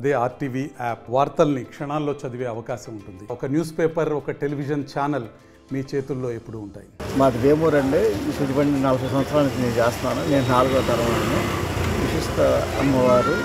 అదే RTV app వార్తల్ని క్షణాల్లో చదివే అవకాశం ఉంటుంది ఒక న్యూస్ పేపర్ ఒక టెలివిజన్ ఛానల్ మీ చేతుల్లో ఎప్పుడూ ఉంటాయి మాది వేమూరు అండి ఈ శుద్ధిబండి నలభై సంవత్సరాల నుంచి నేను చేస్తున్నాను నేను నాలుగో తరం అండి విశిష్ట అమ్మవారు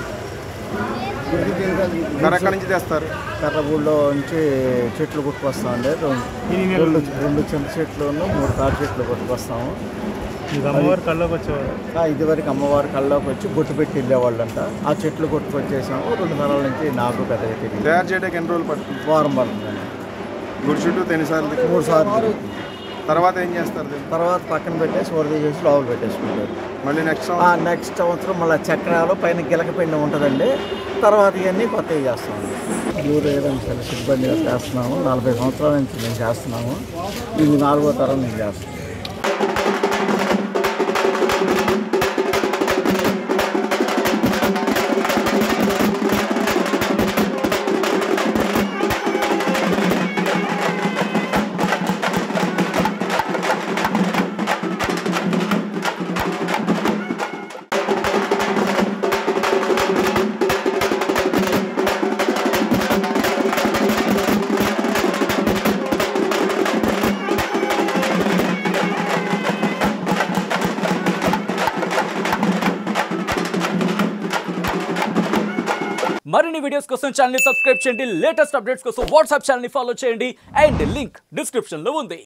మరి ఎక్కడి నుంచి తెస్తారు కర్రగూడలో నుంచి చెట్లు కొట్టుకొస్తామండి రెండు రెండు రెండు చింత చెట్లు మూడు తాటి చెట్లు కొట్టుకొస్తాము మీకు అమ్మవారు కళ్ళకి వచ్చేవారు ఆ, ఇదివరకు అమ్మవారి కళ్ళలోకి వచ్చి బొట్టు పెట్టి వెళ్ళేవాళ్ళంట ఆ చెట్లు కొట్టుకొచ్చేసాము రెండు తరాల నుంచి నాకు పెద్దగా తెలియదు తయారు చేయడానికి ఎన్ని రోజులు పడుతుంది వారం పడుతుందండి గుడి చుట్టూ ఎన్నిసార్లు తిప్పాలి? మూడు సార్లు తర్వాత ఏం చేస్తారు దీన్ని? తర్వాత పక్కన పెట్టేసి వరద చేసి లోపల పెట్టేసుకుంటారు మళ్ళీ నెక్స్ట్ ఆ నెక్స్ట్ సంవత్సరం మళ్ళీ చక్రాలు పైన గిలక పిండి ఉంటుందండి తర్వాత ఇవన్నీ కొత్తవి చేస్తాము ఊరు ఏదైనా సరే సిబ్బందిగా చేస్తున్నాము నలభై సంవత్సరాల నుంచి మేము చేస్తున్నాము ఇది నాలుగో తరం నేను చేస్తున్నాను మరిన్ని వీడియోస్ కోసం ఛానల్ ని సబ్స్క్రైబ్ చేయండి లేటెస్ట్ అప్డేట్స్ కోసం వాట్సాప్ ఛానల్ ని ఫాలో చేయండి అండ్ లింక్ డిస్క్రిప్షన్ లో ఉంది